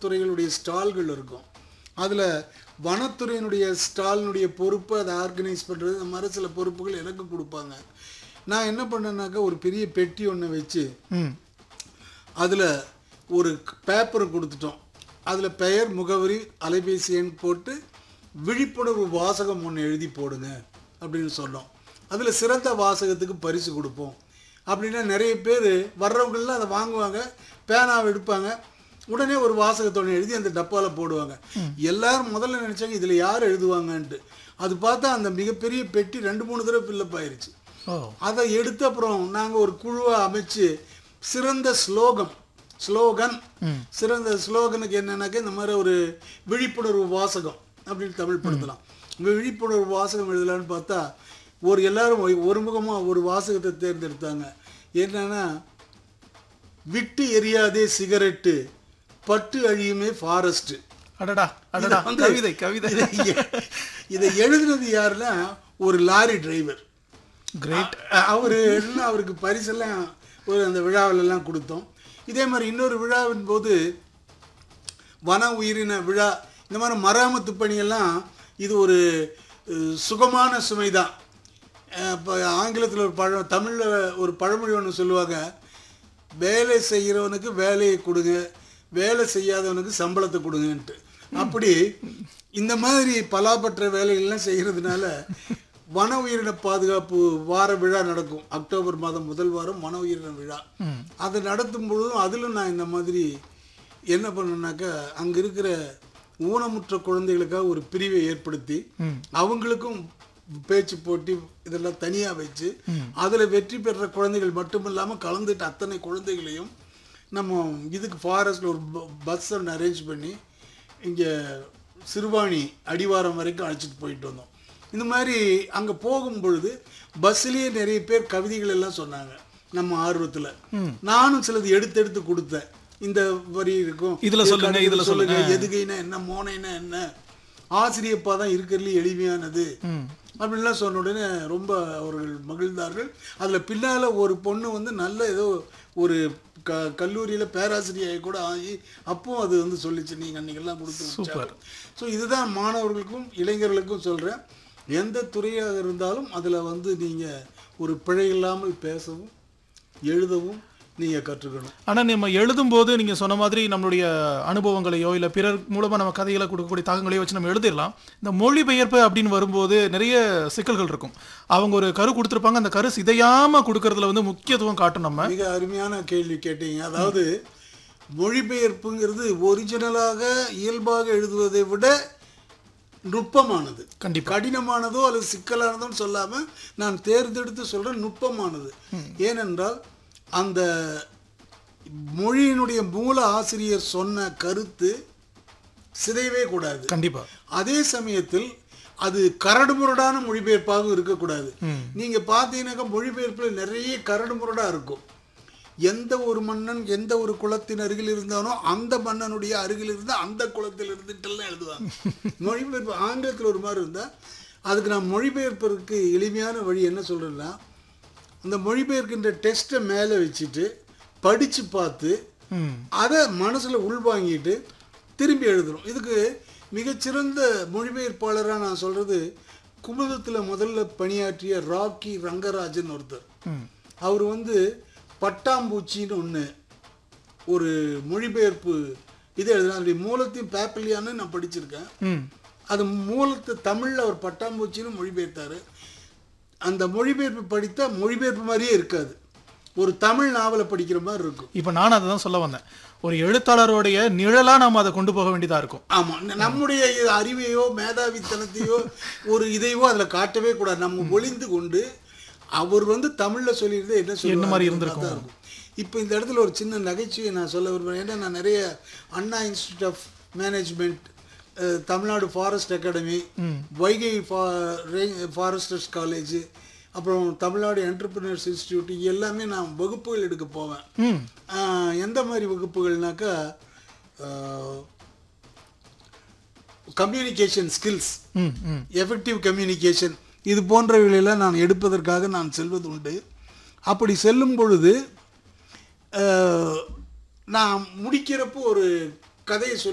துறைகளுடைய ஸ்டால்கள் இருக்கும் அதில் வனத்துறையினுடைய ஸ்டாலினுடைய பொறுப்பு அதை ஆர்கனைஸ் பண்ணுறது இந்த மாதிரி சில பொறுப்புகள் எனக்கு கொடுப்பாங்க நான் என்ன பண்ணேன்னாக்கா ஒரு பெரிய பெட்டி ஒன்று வச்சு ம் அதில் ஒரு பேப்பரை கொடுத்துட்டோம் அதில் பெயர் முகவரி அலைபேசி எண் போட்டு விழிப்புணர்வு வாசகம் ஒன்று எழுதி போடுங்க அப்படின்னு சொன்னோம் அதில் சிறந்த வாசகத்துக்கு பரிசு கொடுப்போம் அப்படின்னா நிறைய பேர் வர்றவங்களாம் அதை வாங்குவாங்க பேனாவை எடுப்பாங்க உடனே ஒரு வாசகத்தோட எழுதி அந்த டப்பாவில் போடுவாங்க எல்லாரும் முதல்ல நினச்சாங்க இதில் யார் எழுதுவாங்கன்ட்டு அது பார்த்தா அந்த மிகப்பெரிய பெட்டி ரெண்டு மூணு தடவை ஃபில்லப் ஆயிருச்சு ஓ அதை எடுத்து அப்புறம் நாங்கள் ஒரு குழுவை அமைச்சு சிறந்த ஸ்லோகம் ஸ்லோகன் சிறந்த ஸ்லோகனுக்கு என்னன்னாக்கா இந்த மாதிரி ஒரு விழிப்புணர்வு வாசகம் அப்படின்னு தமிழ் படுத்தலாம் விழிப்புணர்வு வாசகம் எழுதலான்னு பார்த்தா ஒரு எல்லாரும் ஒ- ஒருமுகமாக ஒரு வாசகத்தை தேர்ந்தெடுத்தாங்க என்னன்னா விட்டு எரியாதே சிகரெட்டு பட்டு அழியுமே ஃபாரஸ்ட்டு அடடா அடடா இதை வந்து- கவிதை கவிதை இதை எ- இதை எழுதுனது யாருன்னா ஒரு லாரி டிரைவர் கிரேட் அவர் என்ன அவருக்கு பரிசெல்லாம் ஒரு அந்த விழாவில எல்லாம் கொடுத்தோம் இதே மாதிரி இன்னொரு விழாவின் போது வன உயிரின விழா இந்த மாதிரி மராமத்து பணியெல்லாம் இது ஒரு அஹ், சுகமான சுமை தான் இப்போ ஆங்கிலத்தில் ஒரு பழ தமிழில் ஒரு பழமொழி ஒன்று சொல்லுவாங்க வேலை செய்கிறவனுக்கு வேலையை கொடுங்க வேலை செய்யாதவனுக்கு சம்பளத்தை கொடுங்கன்ட்டு அப்படி இந்த மாதிரி பலாப்பற்ற வேலைகள்லாம் செய்கிறதுனால வன உயிரின பாதுகாப்பு வார விழா நடக்கும் அக்டோபர் மாதம் முதல் வாரம் வன உயிரின விழா அதை நடத்தும் பொழுதும் அதிலும் நான் இந்த மாதிரி என்ன பண்ணேன்னாக்கா அங்கே இருக்கிற ஊனமுற்ற குழந்தைகளுக்காக ஒரு பிரிவை ஏற்படுத்தி அவங்களுக்கும் பேச்சு போட்டி இதெல்லாம் தனியாக வச்சு அதில் வெற்றி பெற்ற குழந்தைகள் மட்டும் இல்லாமல் கலந்துட்ட அத்தனை குழந்தைகளையும் நம்ம இதுக்கு ஃபாரஸ்ட்டில் ஒரு பஸ் ஒன்று அரேஞ்ச் பண்ணி இங்கே சிறுவாணி அடிவாரம் வரைக்கும் அழைச்சிட்டு போயிட்டு வந்தோம் இந்த மாதிரி அங்கே போகும் பொழுது பஸ்ஸிலேயே நிறைய பேர் கவிதைகள் எல்லாம் சொன்னாங்க நம்ம ஆர்வத்தில் நானும் சிலது எடுத்து எடுத்து கொடுத்தேன் இந்த வரி இருக்கும் இதுல இதுக்கு சொல்லுங்க, அடுத்தது இதுல சொல்லுங்க. எதுகைனா என்ன மோனைனா என்ன ஆசிரியப்பா தான் இருக்கிறதுல எளிமையானது அப்படின்லாம் சொன்ன உடனே ரொம்ப அவர்கள் மகிழ்ந்தார்கள் அதில் பின்னால் ஒரு பொண்ணு வந்து நல்ல ஏதோ ஒரு க கல்லூரியில் பேராசிரியை கூட ஆகி அப்பவும் அது வந்து சொல்லிச்சு நீங்கள் அன்றைக்கெல்லாம் கொடுத்து ஸோ இதுதான் மாணவர்களுக்கும் இளைஞர்களுக்கும் சொல்கிறேன் எந்த துறையாக இருந்தாலும் அதில் வந்து நீங்கள் ஒரு பிழை இல்லாமல் பேசவும் எழுதவும் நீங்கள் கற்றுக்கணும் ஆனா நம்ம எழுதும்போது நீங்க சொன்ன மாதிரி நம்மளுடைய அனுபவங்களையோ இல்ல பிறர் மூலமா நம்ம கதைகளை கொடுக்கக்கூடிய தாக்கங்களையோ வச்சு நம்ம எழுதிடலாம் இந்த மொழிபெயர்ப்பு அப்படின்னு வரும்போது நிறைய சிக்கல்கள் இருக்கும் அவங்க ஒரு கரு கொடுத்துருப்பாங்க அந்த கரு சிதையாம கொடுக்கறதுல வந்து முக்கியத்துவம் காட்டும் நம்ம மிக அருமையான கேள்வி கேட்டீங்க அதாவது மொழிபெயர்ப்புங்கிறது ஒரிஜினலாக இயல்பாக எழுதுவதை விட நுட்பமானது கண்டிப்பா கடினமானதோ அல்லது சிக்கலானதோன்னு சொல்லாம நான் தேர்ந்தெடுத்து சொல்றேன் நுட்பமானது ஏனென்றால் அந்த மொழியினுடைய மூல ஆசிரியர் சொன்ன கருத்து சிதையவே கூடாது கண்டிப்பா அதே சமயத்தில் அது கரடுமுரடான மொழிபெயர்ப்பாகவும் இருக்கக்கூடாது நீங்க பார்த்தீங்கன்னாக்கா மொழிபெயர்ப்பில் நிறைய கரடுமுரடா இருக்கும் எந்த ஒரு மன்னன் எந்த ஒரு குலத்தின் அருகில் இருந்தானோ அந்த மன்னனுடைய அருகில் இருந்து அந்த குலத்தில் இருந்துட்டெல்லாம் எழுதுவாங்க மொழிபெயர்ப்பு ஆங்கிலத்தில் ஒரு மாதிரி இருந்தால் அதுக்கு நான் மொழிபெயர்ப்பதற்கு எளிமையான வழி என்ன சொல்கிறேன்னா அந்த மொழிபெயர்க்கின்ற டெஸ்ட்டை மேலே வச்சுட்டு படித்து பார்த்து ம் அதை மனசில் உள்வாங்கிட்டு திரும்பி எழுதுறோம் இதுக்கு மிகச்சிறந்த மொழிபெயர்ப்பாளராக நான் சொல்கிறது குமுதத்தில் முதல்ல பணியாற்றிய ராக்கி ரங்கராஜன் ஒருத்தர் ம் அவர் வந்து பட்டாம்பூச்சின்னு ஒன்று ஒரு மொழிபெயர்ப்பு இது எழுதுனா அதனுடைய மூலத்தையும் பேப்பிளியான்னு நான் படிச்சிருக்கேன் ம் அது மூலத்தை தமிழில் அவர் பட்டாம்பூச்சின்னு மொழிபெயர்த்தார் அந்த மொழிபெயர்ப்பு படித்தா மொழிபெயர்ப்பு மாதிரியே இருக்காது ஒரு தமிழ் நாவலை படிக்கிற மாதிரி இருக்கும் இப்போ நான் அதை தான் சொல்ல வந்தேன் ஒரு எழுத்தாளருடைய நிழலா நாம அதை கொண்டு போக வேண்டியதா இருக்கும் ஆமா ந- நம்முடைய இது அறிவையோ மேதாவித்தனத்தையோ ஒரு இதையோ அதுல காட்டவே கூடாது நம்ம ஒளிந்து கொண்டு அவர் வந்து தமிழ்ல சொல்லியிருந்தா என்ன சொல்லுவாரு என்ன மாதிரி இருந்திருக்கும்? அதான் இருக்கும் இப்போ இந்த இடத்துல ஒரு சின்ன நகைச்சுவை நான் சொல்ல விரும்புகிறேன் ஏன்னா நான் நிறைய Anna institute of management Tamil Nadu forest academy Vaigai foresters college அப்புறம் தமிழ்நாடு என்டர்பிரினர்ஸ் இன்ஸ்டியூட் எல்லாமே நான் வகுப்புகள் எடுக்க போவேன் ம் ஆஹ் எந்த மாதிரி வகுப்புகள்னாக்கா கம்யூனிகேஷன் ஸ்கில்ஸ் ம் ம் எஃபெக்டிவ் கம்யூனிகேஷன் இது போன்றவைகளெல்லாம் நான் எடுப்பதற்காக நான் செல்வது உண்டு அப்படி செல்லும் பொழுது ஆஹ், நான் முடிக்கிறப்போ ஒரு கதையை சொல்லி